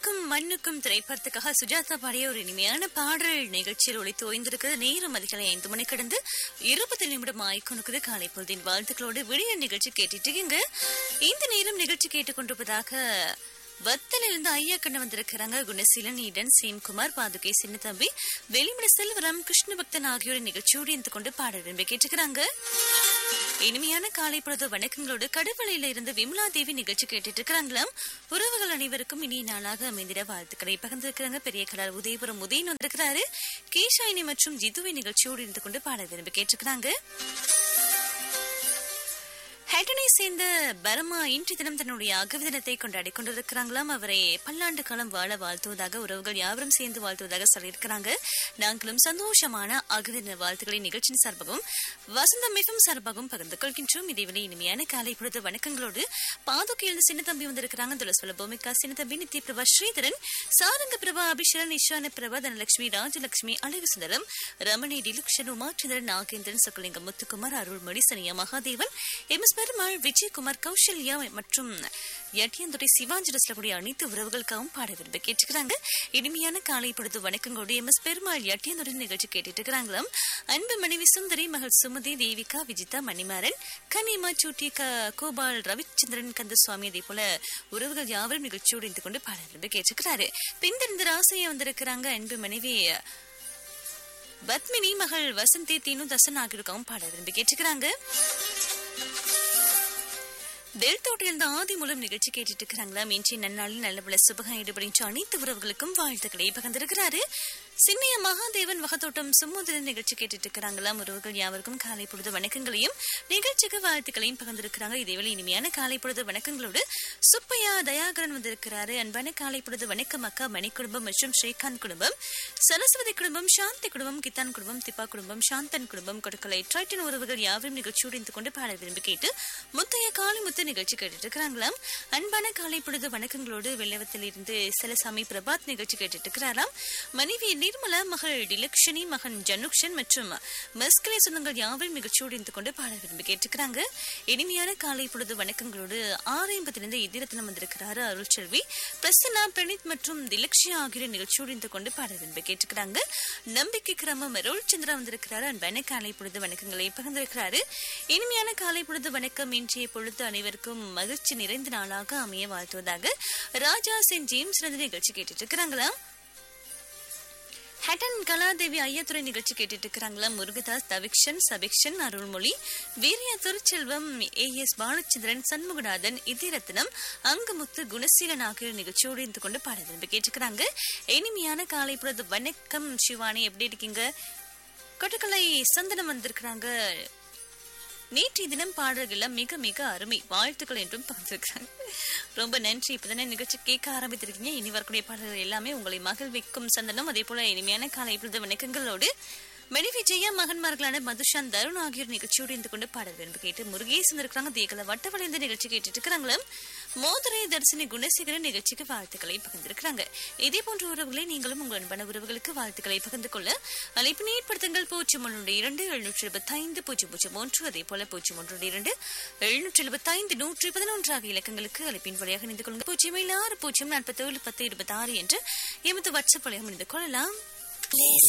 விண்ணுக்கும் மண்ணுக்கும் திரைப்படத்துக்காக சுஜாதா பாடிய ஒரு இனிமையான பாடல் நிகழ்ச்சியில் ஒளித்து ஓய்ந்திருக்கிறது நேரம் அதிகாலை ஐந்து மணி கடந்து இருபது நிமிடம் ஆய்க்கொணுக்குது காலை பொழுதின் வாழ்த்துக்களோடு விடிய நிகழ்ச்சி கேட்டுட்டு இருக்கீங்க இந்த நேரம் நிகழ்ச்சி கேட்டுக்கொண்டிருப்பதாக வத்தலிருந்து ஐயா கண்ணு வந்திருக்கிறாங்க குணசீலன் ஈடன் சீம்குமார் பாதுகை சின்னத்தம்பி வெளிமட செல்வராம் கிருஷ்ண பக்தன் ஆகியோர் நிகழ்ச்சியோடு இருந்து கொண்டு பாட விரும்பி கேட்டுக்கிறாங்க இனிமையான காலை பொழுது வணக்கங்களோடு கடவுளையில இருந்து விமலா தேவி நிகழ்ச்சி கேட்டுட்டு இருக்கிறாங்களாம் உறவுகள் அனைவருக்கும் இனிய நாளாக அமைந்திட வாழ்த்துக்களை பகிர்ந்திருக்கிறாங்க பெரிய கடல் உதயபுரம் உதயன் வந்திருக்கிறாரு கேஷாயினி மற்றும் ஜிதுவை நிகழ்ச்சியோடு இருந்து கொண்டு பாட விரும்பி கேட்டிருக்கிறாங்க ஹேட்டனை சேர்ந்த பர்மா இன்று தினம் தன்னுடைய அகவி தினத்தை கொண்டாடி கொண்டிருக்கிறாங்களாம் அவரை பல்லாண்டு காலம் வாழ வாழ்த்துவதாக உறவுகள் யாவரும் சேர்ந்து வாழ்த்துவதாக சொல்லியிருக்கிறாங்க நாங்களும் சந்தோஷமான அகவி தின வாழ்த்துக்களை நிகழ்ச்சியின் சார்பாகவும் வசந்தம் மிகவும் சார்பாகவும் பகிர்ந்து கொள்கின்றோம் இதேவேளை இனிமையான காலை பொழுது வணக்கங்களோடு பாதுகை எழுந்து சின்னத்தம்பி வந்திருக்கிறாங்க துளசுவல பூமிகா சின்னத்தம்பி நித்ய பிரபா ஸ்ரீதரன் சாரங்க பிரபா அபிஷரன் இஷான பிரபா தனலட்சுமி ராஜலட்சுமி அழகு சுந்தரம் ரமணி டிலுக்ஷன் உமாச்சந்திரன் நாகேந்திரன் சக்குலிங்கம் முத்துக்குமார் அருள்மொழி சனியா மகாதேவன் எம் எஸ் பெருமாள் விஜயகுமார் கௌசல்யா மற்றும் எட்டியந்துறை சிவாஞ்சி ரசிலக்கூடிய அனைத்து உறவுகளுக்காகவும் பாட விரும்ப கேட்டுக்கிறாங்க இனிமையான காலை பொழுது வணக்கங்களோடு எம் எஸ் பெருமாள் எட்டியந்துறை நிகழ்ச்சி கேட்டுட்டு இருக்கிறாங்களாம் அன்பு மனைவி சுந்தரி மகள் சுமதி தேவிகா விஜிதா மணிமாறன் கனிமா சூட்டி க- கோபால் ரவிச்சந்திரன் கந்தசுவாமி அதே போல உறவுகள் யாவரும் நிகழ்ச்சியோடு இருந்து கொண்டு பாட விரும்ப கேட்டுக்கிறாரு பின்தொடர்ந்து ராசையா வந்திருக்கிறாங்க அன்பு மனைவி பத்மினி மகள் வசந்தி தீனு தசன் ஆகியோருக்காகவும் பாட விரும்பி கேட்டுக்கிறாங்க டெல்தோட்டிலிருந்து ஆதி மூலம் நிகழ்ச்சி கேட்டுட்டு இருக்கிறாங்களா இன்றைய நன்னாளில் நல்லபல சுபகம் ஈடுபடுகின்ற அனைத்து உறவுகளுக்கும் வாழ்த்துக்களை பகிர்ந்திருக்கிறாரு சின்னைய மகாதேவன் வகத்தோட்டம் சுமூதிரன் நிகழ்ச்சி கேட்டுட்டு இருக்கிறாங்களாம் உறவுகள் யாவருக்கும் காலை பொழுது வணக்கங்களையும் நிகழ்ச்சிக்கு வாழ்த்துக்களையும் பகிர்ந்திருக்கிறாங்க இதேவேளை இனிமையான காலை பொழுது வணக்கங்களோடு சுப்பையா தயாகரன் வந்திருக்கிறாரு அன்பான காலை பொழுது வணக்கம் அக்கா மணி குடும்பம் மற்றும் ஸ்ரீகாந்த் குடும்பம் சரஸ்வதி குடும்பம் சாந்தி குடும்பம் கித்தான் குடும்பம் திப்பா குடும்பம் சாந்தன் குடும்பம் கொடுக்கலை ட்ரைட்டன் உறவுகள் யாவரும் நிகழ்ச்சியோடு இருந்து கொண்டு பாட விரும்பி கேட்டு முத்தைய காலை முத்து நிகழ்ச்சி கேட்டுட்டு இருக்கிறாங்களாம் அன்பான காலை பொழுது வணக்கங்களோடு வெள்ளவத்தில் இருந்து சிலசாமி பிரபாத் நிகழ்ச்சி கேட்டுட்டு இருக்கிறாராம் மனைவி நிர்மலா மகள் டிலக்ஷனி மகன் ஜனுக்ஷன் மற்றும் மஸ்கலை சொந்தங்கள் யாவரும் நிகழ்ச்சியோடு இருந்து கொண்டு பாட விரும்பி கேட்டுக்கிறாங்க இனிமையான காலை பொழுது வணக்கங்களோடு ஆறு ஐம்பத்திலிருந்து எதிரத்தினம் வந்திருக்கிறாரு அருள்செல்வி பிரசன்னா பிரணீத் மற்றும் திலக்ஷியா ஆகியோர் நிகழ்ச்சியோடு இருந்து கொண்டு பாட விரும்பி கேட்டுக்கிறாங்க நம்பிக்கை கிராமம் அருள் சந்திரா வந்திருக்கிறாரு அன்பான காலை பொழுது வணக்கங்களை பகிர்ந்திருக்கிறாரு இனிமையான காலை பொழுது வணக்கம் இன்றைய பொழுது அனைவருக்கும் மகிழ்ச்சி நிறைந்த நாளாக அமைய வாழ்த்துவதாக ராஜா சென்ட் ஜேம்ஸ் இருந்து நிகழ்ச்சி கேட்டுட்டு இருக்கிறாங்களா ஹட்டன் கலாதேவி ஐயத்துறை நிகழ்ச்சி கேட்டுட்டு இருக்கிறாங்களா முருகதாஸ் தவிக்ஷன் சபிக்ஷன் அருள்மொழி வீரிய திருச்செல்வம் ஏ எஸ் பாலச்சந்திரன் சண்முகநாதன் இதிரத்னம் அங்கமுத்து குணசீலன் ஆகியோர் நிகழ்ச்சியோடு இருந்து கொண்டு பாட விரும்பி கேட்டுக்கிறாங்க இனிமையான காலை பொழுது வணக்கம் சிவானி எப்படி இருக்கீங்க கொட்டக்கலை சந்தனம் வந்திருக்கிறாங்க நேற்றைய தினம் பாடல்கள் மிக மிக அருமை வாழ்த்துக்கள் என்றும் பகிர்ந்திருக்கிறாங்க ரொம்ப நன்றி இப்பதானே நிகழ்ச்சி கேட்க ஆரம்பித்திருக்கீங்க இனி வரக்கூடிய பாடல்கள் எல்லாமே உங்களை மகிழ்விக்கும் சந்தனம் அதே போல இனிமையான காலை பொழுது வணக்கங்களோடு மணி விஜயா மகன்மார்களான மதுஷான் தருண் ஆகியோர் நிகழ்ச்சியோடு இருந்து கொண்டு பாடல் விரும்பு கேட்டு முருகேசன் இருக்கிறாங்க தேகல வட்டவளைந்த நிகழ்ச்சி கேட்டுட்டு இருக்கிறாங்களா மோதுரை தரிசனி குணசேகரன் நிகழ்ச்சிக்கு வாழ்த்துக்களை பகிர்ந்திருக்கிறாங்க இதே போன்ற உறவுகளை நீங்களும் உங்கள் அன்பான உறவுகளுக்கு வாழ்த்துக்களை பகிர்ந்து கொள்ள அழைப்பினை ஏற்படுத்துங்கள் பூஜ்ஜியம் ஒன்று இரண்டு எழுநூற்றி எழுபத்தி ஐந்து பூஜ்ஜியம் பூஜ்ஜியம் ஒன்று அதே போல பூஜ்ஜியம் ஒன்று இரண்டு எழுநூற்றி எழுபத்தி ஐந்து நூற்றி பதினொன்று ஆகிய இலக்கங்களுக்கு அழைப்பின் வழியாக இணைந்து கொள்ளுங்கள் பூஜ்ஜியம் ஏழு ஆறு பூஜ்ஜியம் நாற்பத்தி ஏழு பத்து இருபத்தி ஆறு என்று எமது வாட்ஸ்அப் வழியாக இணைந்து கொள்ளலாம்